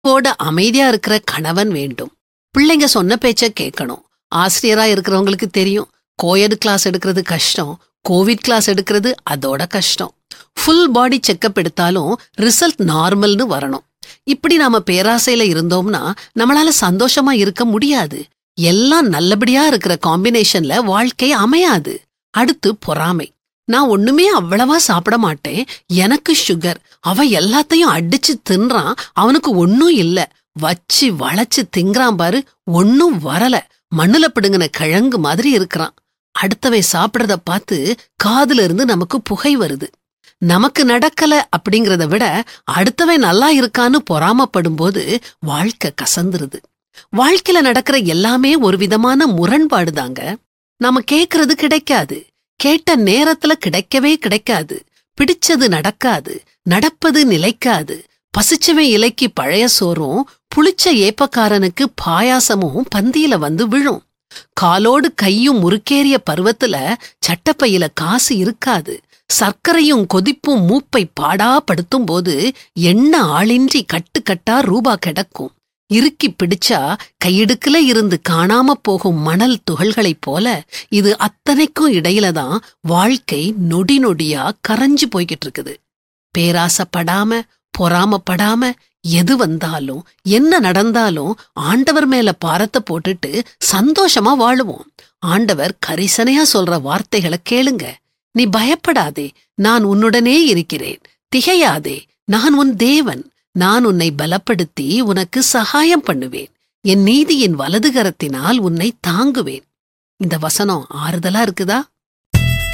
ஓட அமைதியா இருக்கிற கணவன் வேண்டும் பிள்ளைங்க சொன்ன பேச்ச கேட்கணும் ஆசிரியரா இருக்கிறவங்களுக்கு தெரியும் கோயடு கிளாஸ் எடுக்கிறது கஷ்டம் கோவிட் கிளாஸ் எடுக்கிறது அதோட கஷ்டம் ஃபுல் பாடி செக்கப் எடுத்தாலும் ரிசல்ட் நார்மல்னு வரணும் இப்படி நாம பேராசையில இருந்தோம்னா நம்மளால சந்தோஷமா இருக்க முடியாது எல்லாம் நல்லபடியா இருக்கிற காம்பினேஷன்ல வாழ்க்கை அமையாது அடுத்து பொறாமை நான் ஒண்ணுமே அவ்வளவா சாப்பிட மாட்டேன் எனக்கு சுகர் அவன் எல்லாத்தையும் அடிச்சு தின்றான் அவனுக்கு ஒன்னும் இல்ல வச்சு வளைச்சு திங்கிறான் பாரு ஒன்னும் வரல மண்ணுல பிடுங்கின கிழங்கு மாதிரி இருக்கிறான் அடுத்தவன் சாப்பிடுறத பார்த்து காதுல இருந்து நமக்கு புகை வருது நமக்கு நடக்கல அப்படிங்கறத விட அடுத்தவன் நல்லா இருக்கான்னு பொறாமப்படும்போது வாழ்க்கை கசந்துருது வாழ்க்கையில நடக்கிற எல்லாமே ஒரு விதமான முரண்பாடு தாங்க நாம கேக்குறது கிடைக்காது கேட்ட நேரத்துல கிடைக்கவே கிடைக்காது பிடிச்சது நடக்காது நடப்பது நிலைக்காது பசிச்சவன் இலைக்கு பழைய சோறும் புளிச்ச ஏப்பக்காரனுக்கு பாயாசமும் பந்தியில வந்து விழும் காலோடு கையும் முறுக்கேறிய பருவத்துல சட்டப்பையில காசு இருக்காது சர்க்கரையும் கொதிப்பும் மூப்பை பாடா படுத்தும் போது எண்ண ஆளின்றி கட்டுக்கட்டா ரூபா கிடக்கும் இறுக்கி பிடிச்சா கையிடுக்குல இருந்து காணாம போகும் மணல் துகள்களைப் போல இது அத்தனைக்கும் இடையில தான் வாழ்க்கை நொடி நொடியா கரைஞ்சு போய்கிட்டு இருக்குது பேராசப்படாம பொறாமப்படாம எது வந்தாலும் என்ன நடந்தாலும் ஆண்டவர் மேல பாரத்தை போட்டுட்டு சந்தோஷமா வாழுவோம் ஆண்டவர் கரிசனையா சொல்ற வார்த்தைகளை கேளுங்க நீ பயப்படாதே நான் உன்னுடனே இருக்கிறேன் திகையாதே நான் உன் தேவன் நான் உன்னை பலப்படுத்தி உனக்கு சகாயம் பண்ணுவேன் என் நீதியின் வலதுகரத்தினால் உன்னை தாங்குவேன் இந்த வசனம் ஆறுதலா இருக்குதா